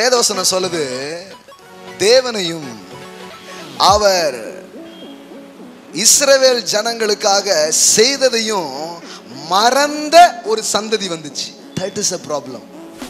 வேதவசனம் சொல்லுது தேவனையும் அவர் இஸ்ரவேல் ஜனங்களுக்காக செய்ததையும் மறந்த ஒரு சந்ததி வந்துச்சு தட் இஸ் அ ப்ராப்ளம்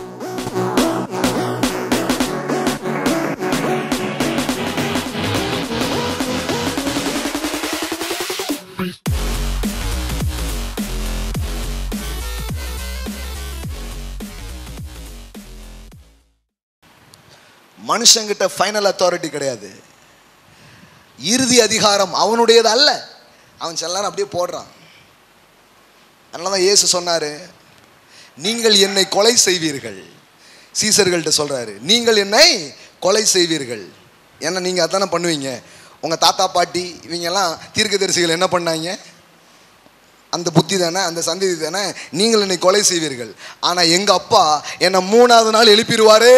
மனுஷங்கிட்ட ஃபைனல் அத்தாரிட்டி கிடையாது இறுதி அதிகாரம் அவனுடையது அல்ல அவன் செல்லான் அப்படியே போடுறான் அதனால தான் இயேசு சொன்னாரு நீங்கள் என்னை கொலை செய்வீர்கள் சீசர்கள்ட்ட சொல்றாரு நீங்கள் என்னை கொலை செய்வீர்கள் ஏன்னா நீங்கள் அதானே பண்ணுவீங்க உங்கள் தாத்தா பாட்டி இவங்கெல்லாம் தீர்க்கதரிசிகள் என்ன பண்ணாங்க அந்த புத்தி தானே அந்த சந்ததி தானே நீங்கள் என்னை கொலை செய்வீர்கள் ஆனால் எங்கள் அப்பா என்னை மூணாவது நாள் எழுப்பிடுவாரு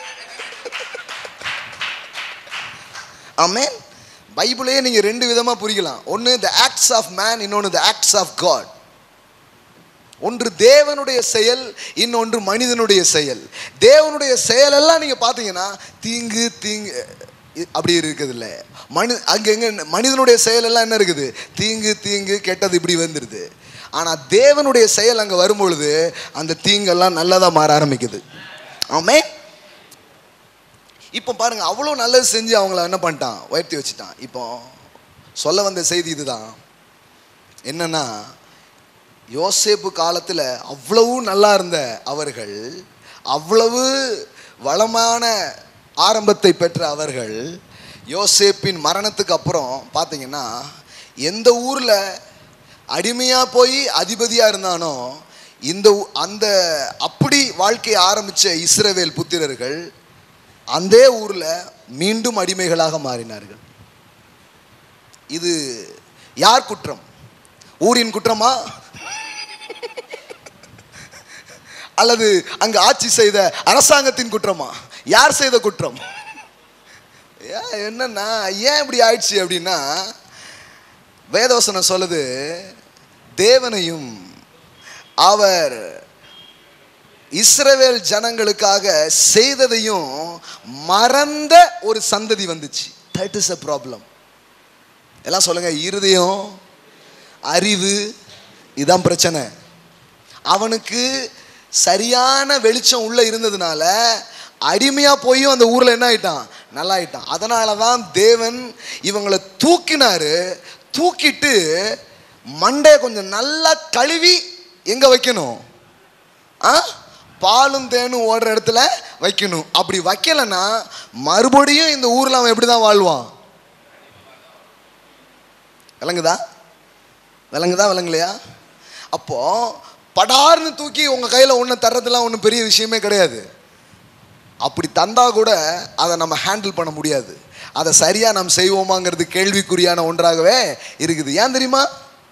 ஆமென் பைபிளே நீங்கள் ரெண்டு விதமாக புரிக்கலாம் ஒன்று த ஆக்ட்ஸ் ஆஃப் மேன் இன்னொன்று த ஆக்ட்ஸ் ஆஃப் காட் ஒன்று தேவனுடைய செயல் இன்னொன்று மனிதனுடைய செயல் தேவனுடைய செயலெல்லாம் நீங்கள் பார்த்தீங்கன்னா தீங்கு தீங்கு இ- அப்படி இருக்குது இல்லை மனி அங்கங்க மனிதனுடைய செயலெல்லாம் என்ன இருக்குது தீங்கு தீங்கு கெட்டது இப்படி வந்துடுது ஆனால் தேவனுடைய செயல் அங்கே வரும்பொழுது அந்த தீங்கெல்லாம் நல்லதாக மாற ஆரம்பிக்குது ஆமே இப்போ பாருங்க அவ்வளோ நல்லது செஞ்சு அவங்கள என்ன பண்ணிட்டான் உயர்த்தி வச்சுட்டான் இப்போ சொல்ல வந்த செய்தி இதுதான் என்னன்னா யோசேப்பு காலத்தில் அவ்வளவு நல்லா இருந்த அவர்கள் அவ்வளவு வளமான ஆரம்பத்தை பெற்ற அவர்கள் யோசேப்பின் மரணத்துக்கு அப்புறம் பார்த்தீங்கன்னா எந்த ஊரில் அடிமையாக போய் அதிபதியாக இருந்தானோ இந்த ஊ- அந்த அப்படி வாழ்க்கையை ஆரம்பித்த இஸ்ரவேல் புத்திரர்கள் அந்த ஊரில் மீண்டும் அடிமைகளாக மாறினார்கள் இது யார் குற்றம் ஊரின் குற்றமா அல்லது அங்கு ஆட்சி செய்த அரசாங்கத்தின் குற்றமா யார் செய்த குற்றம் ஏன் என்னன்னா ஏன் இப்படி ஆயிடுச்சு அப்படின்னா வேதவசனம் சொல்லுது தேவனையும் அவர் இஸ்ரவேல் ஜனங்களுக்காக செய்ததையும் மறந்த ஒரு சந்ததி வந்துச்சு தட் இஸ் அ ப்ராப்ளம் எல்லாம் சொல்லுங்க இருதயம் அறிவு இதான் பிரச்சனை அவனுக்கு சரியான வெளிச்சம் உள்ள இருந்ததுனால அடிமையா போயும் அந்த ஊர்ல என்ன ஆயிட்டான் நல்லா ஆயிட்டான் அதனால தான் தேவன் இவங்களை தூக்கினாரு தூக்கிட்டு மண்டையை கொஞ்சம் நல்லா கழுவி எங்க வைக்கணும் ஆ பாலும் தேனும் ஓடுற இடத்துல வைக்கணும் அப்படி வைக்கலைன்னா மறுபடியும் இந்த ஊர்ல அவன் எப்படி தான் வாழ்வான் விளங்குதா விளங்குதா விளங்கலையா அப்போ படார்னு தூக்கி உங்க கையில ஒன்று தர்றதுலாம் ஒன்றும் பெரிய விஷயமே கிடையாது அப்படி தந்தா கூட அதை நம்ம ஹேண்டில் பண்ண முடியாது அதை சரியா நாம் செய்வோமாங்கிறது கேள்விக்குறியான ஒன்றாகவே இருக்குது ஏன் தெரியுமா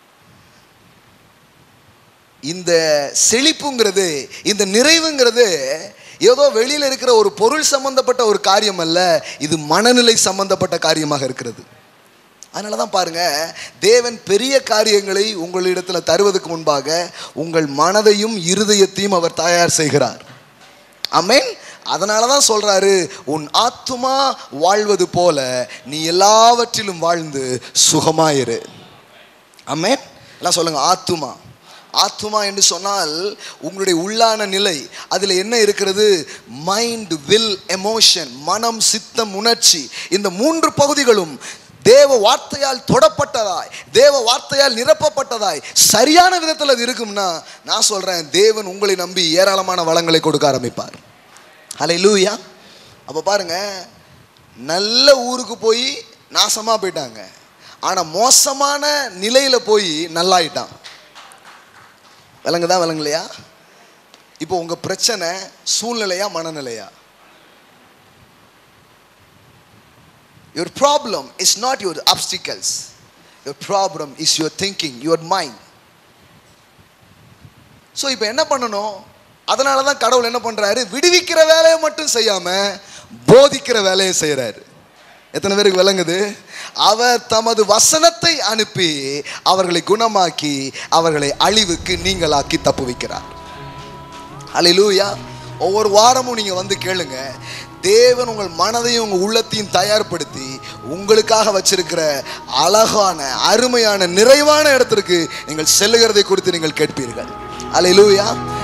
இந்த செழிப்புங்கிறது இந்த நிறைவுங்கிறது ஏதோ வெளியில் இருக்கிற ஒரு பொருள் சம்பந்தப்பட்ட ஒரு காரியம் அல்ல இது மனநிலை சம்பந்தப்பட்ட காரியமாக இருக்கிறது அதனால தான் பாருங்க தேவன் பெரிய காரியங்களை உங்களிடத்தில் தருவதற்கு முன்பாக உங்கள் மனதையும் இருதயத்தையும் அவர் தயார் செய்கிறார் ஆமென் அதனால தான் சொல்றாரு உன் ஆத்துமா வாழ்வது போல நீ எல்லாவற்றிலும் வாழ்ந்து சுகமாயிரு ஆமென் எல்லாம் சொல்லுங்க ஆத்துமா ஆத்துமா என்று சொன்னால் உங்களுடைய உள்ளான நிலை அதில் என்ன இருக்கிறது மைண்ட் வில் எமோஷன் மனம் சித்தம் உணர்ச்சி இந்த மூன்று பகுதிகளும் தேவ வார்த்தையால் தொடப்பட்டதாய் தேவ வார்த்தையால் நிரப்பப்பட்டதாய் சரியான விதத்தில் அது இருக்கும்னா நான் சொல்றேன் தேவன் உங்களை நம்பி ஏராளமான வளங்களை கொடுக்க ஆரம்பிப்பார் ஹலை லூயா அப்போ பாருங்க நல்ல ஊருக்கு போய் நாசமாக போயிட்டாங்க ஆனால் மோசமான நிலையில் போய் நல்லாயிட்டான் விளங்குதா விளங்கலையா இப்போ உங்கள் பிரச்சனை சூழ்நிலையா மனநிலையா Your problem is not your obstacles. Your problem is your thinking, your mind. So இப்போ என்ன பண்ணணும் அதனால தான் கடவுள் என்ன பண்ணுறாரு விடுவிக்கிற வேலையை மட்டும் செய்யாமல் போதிக்கிற வேலையை செய்கிறாரு எத்தனை பேருக்கு விளங்குது அவர் தமது வசனத்தை அனுப்பி அவர்களை குணமாக்கி அவர்களை அழிவுக்கு நீங்களாக்கி தப்புவிக்கிறார் அல்லேலூயா ஒவ்வொரு வாரமும் நீங்கள் வந்து கேளுங்க தேவன் உங்கள் மனதையும் உங்கள் உள்ளத்தையும் தயார்படுத்தி உங்களுக்காக வச்சிருக்கிற அழகான அருமையான நிறைவான இடத்திற்கு நீங்கள் செல்லுகிறதை குறித்து நீங்கள் கேட்பீர்கள் அல்லேலூயா